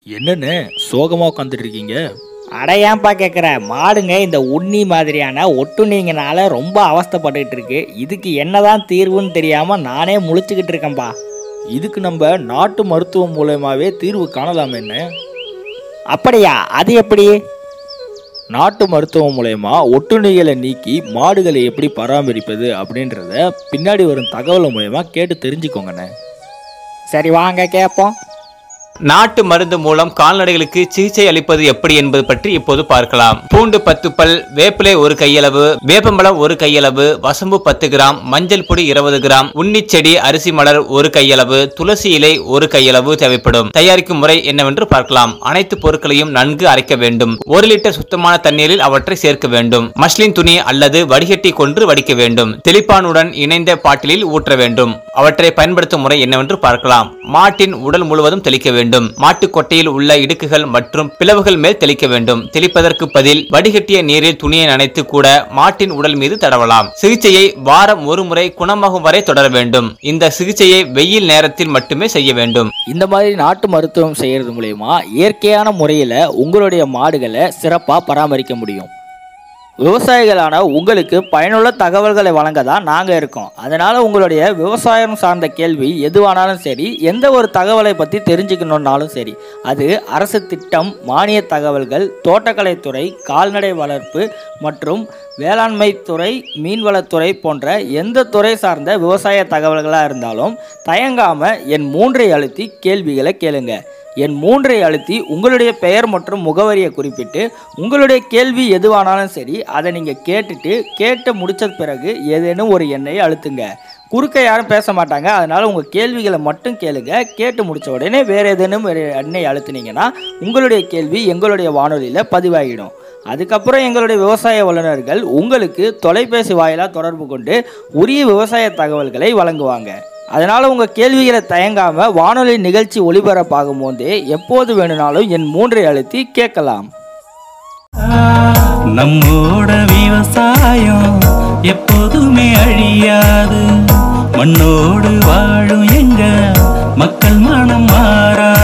என்னண்ணே சோகமாக உட்காந்துட்டு இருக்கீங்க அட ஏன்பா கேட்குற மாடுங்க இந்த உண்ணி மாதிரியான ஒட்டுண்ணிங்கனால ரொம்ப அவஸ்தைப்பட்டுக்கிட்டு இருக்கு இதுக்கு என்னதான் தீர்வுன்னு தெரியாமல் நானே முழிச்சுக்கிட்டு இருக்கேன்ப்பா இதுக்கு நம்ம நாட்டு மருத்துவம் மூலயமாவே தீர்வு காணலாம் என்ன அப்படியா அது எப்படி நாட்டு மருத்துவம் மூலயமா ஒட்டுண்ணிகளை நீக்கி மாடுகளை எப்படி பராமரிப்பது அப்படின்றத பின்னாடி வரும் தகவல் மூலயமா கேட்டு தெரிஞ்சுக்கோங்கண்ணே சரி வாங்க கேட்போம் நாட்டு மருந்து மூலம் கால்நடைகளுக்கு சிகிச்சை அளிப்பது எப்படி என்பது பற்றி இப்போது பார்க்கலாம் பூண்டு பத்து பல் வேப்பிலை ஒரு கையளவு வேப்பம்பழம் ஒரு கையளவு வசம்பு பத்து கிராம் மஞ்சள் பொடி இருபது கிராம் உன்னிச்செடி அரிசி மலர் ஒரு கையளவு துளசி இலை ஒரு கையளவு தேவைப்படும் தயாரிக்கும் முறை என்னவென்று பார்க்கலாம் அனைத்து பொருட்களையும் நன்கு அரைக்க வேண்டும் ஒரு லிட்டர் சுத்தமான தண்ணீரில் அவற்றை சேர்க்க வேண்டும் மஸ்லின் துணி அல்லது வடிகட்டி கொண்டு வடிக்க வேண்டும் தெளிப்பானுடன் இணைந்த பாட்டிலில் ஊற்ற வேண்டும் அவற்றை பயன்படுத்தும் முறை என்னவென்று பார்க்கலாம் மாட்டின் உடல் முழுவதும் தெளிக்க வேண்டும் மாட்டு கொட்டையில் உள்ள இடுக்குகள் மற்றும் பிளவுகள் மேல் தெளிக்க வேண்டும் தெளிப்பதற்கு பதில் வடிகட்டிய நீரில் துணியை நனைத்து கூட மாட்டின் உடல் மீது தடவலாம் சிகிச்சையை வாரம் ஒரு முறை குணமாகும் வரை தொடர வேண்டும் இந்த சிகிச்சையை வெயில் நேரத்தில் மட்டுமே செய்ய வேண்டும் இந்த மாதிரி நாட்டு மருத்துவம் செய்கிறது மூலயமா இயற்கையான முறையில் உங்களுடைய மாடுகளை சிறப்பாக பராமரிக்க முடியும் விவசாயிகளான உங்களுக்கு பயனுள்ள தகவல்களை வழங்க தான் நாங்கள் இருக்கோம் அதனால் உங்களுடைய விவசாயம் சார்ந்த கேள்வி எதுவானாலும் சரி எந்த ஒரு தகவலை பற்றி தெரிஞ்சுக்கணுன்னாலும் சரி அது அரசு திட்டம் மானிய தகவல்கள் தோட்டக்கலைத்துறை கால்நடை வளர்ப்பு மற்றும் வேளாண்மை துறை மீன்வளத்துறை போன்ற எந்த துறை சார்ந்த விவசாய தகவல்களாக இருந்தாலும் தயங்காமல் என் மூன்றை அழுத்தி கேள்விகளை கேளுங்க என் மூன்றை அழுத்தி உங்களுடைய பெயர் மற்றும் முகவரியை குறிப்பிட்டு உங்களுடைய கேள்வி எதுவானாலும் சரி அதை நீங்கள் கேட்டுட்டு கேட்டு முடிச்ச பிறகு ஏதேனும் ஒரு எண்ணை அழுத்துங்க குறுக்க யாரும் பேச மாட்டாங்க அதனால் உங்கள் கேள்விகளை மட்டும் கேளுங்க கேட்டு முடிச்ச உடனே வேறு ஏதேனும் ஒரு எண்ணை அழுத்துனீங்கன்னா உங்களுடைய கேள்வி எங்களுடைய வானொலியில் பதிவாகிடும் அதுக்கப்புறம் எங்களுடைய விவசாய வல்லுநர்கள் உங்களுக்கு தொலைபேசி வாயிலாக தொடர்பு கொண்டு உரிய விவசாய தகவல்களை வழங்குவாங்க அதனால் உங்கள் கேள்விகளை தயங்காமல் வானொலி நிகழ்ச்சி ஒளிபரப்பாகும் போதே எப்போது வேணும்னாலும் என் மூன்றை அழுத்தி கேட்கலாம் நம்மோட விவசாயம் எப்போதுமே அழியாது மண்ணோடு வாழும் எங்க மக்கள் மனம் மாறா